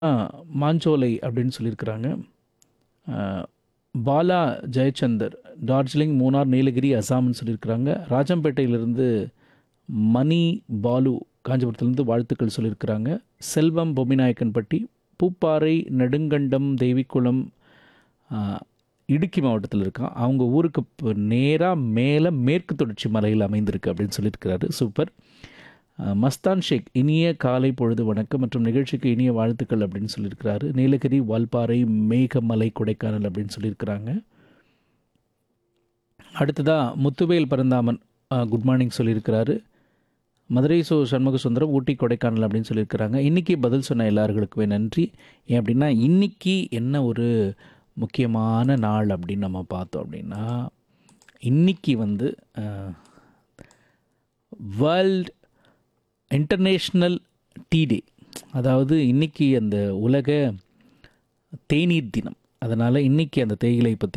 ஆ மாஞ்சோலை அப்படின்னு சொல்லியிருக்கிறாங்க அஹ், பாலா ஜெயச்சந்தர் டார்ஜிலிங் மூணார் நீலகிரி அசாம்னு சொல்லியிருக்கிறாங்க ராஜம்பேட்டையிலிருந்து மணி பாலு காஞ்சிபுரத்துலேருந்து வாழ்த்துக்கள் சொல்லியிருக்கிறாங்க செல்வம் பொம்மிநாயக்கன்பட்டி பூப்பாறை நெடுங்கண்டம் தேவிக்குளம் ஆஹ், இடுக்கி மாவட்டத்தில் இருக்கான் அவங்க ஊருக்கு நேராக மேலே மேற்கு தொடர்ச்சி மலையில் அமைந்திருக்கு அப்படின்னு சொல்லியிருக்கிறாரு சூப்பர் ஆஹ், மஸ்தான் ஷேக் இனிய காலை பொழுது வணக்கம் மற்றும் நிகழ்ச்சிக்கு இனிய வாழ்த்துக்கள் அப்படின்னு சொல்லியிருக்கிறாரு நீலகிரி வால்பாறை மேகமலை கொடைக்கானல் அப்படின்னு சொல்லியிருக்கிறாங்க அடுத்ததாக முத்துவேல் பரந்தாமன் குட் மார்னிங் சொல்லியிருக்கிறாரு மதுரை சோ சண்முக சுந்தரம் ஊட்டி கொடைக்கானல் அப்படின்னு சொல்லியிருக்கிறாங்க இன்றைக்கி பதில் சொன்ன எல்லார்களுக்குமே நன்றி ஏன் அப்படின்னா இன்றைக்கி என்ன ஒரு முக்கியமான நாள் அப்படின்னு நம்ம பார்த்தோம் அப்படின்னா இன்றைக்கி வந்து வேர்ல்ட் இன்டர்நேஷ்னல் டீ டே அதாவது இன்றைக்கி அந்த உலக தேநீர் தினம் அதனால் இன்றைக்கி அந்த தேயிலை பற்றி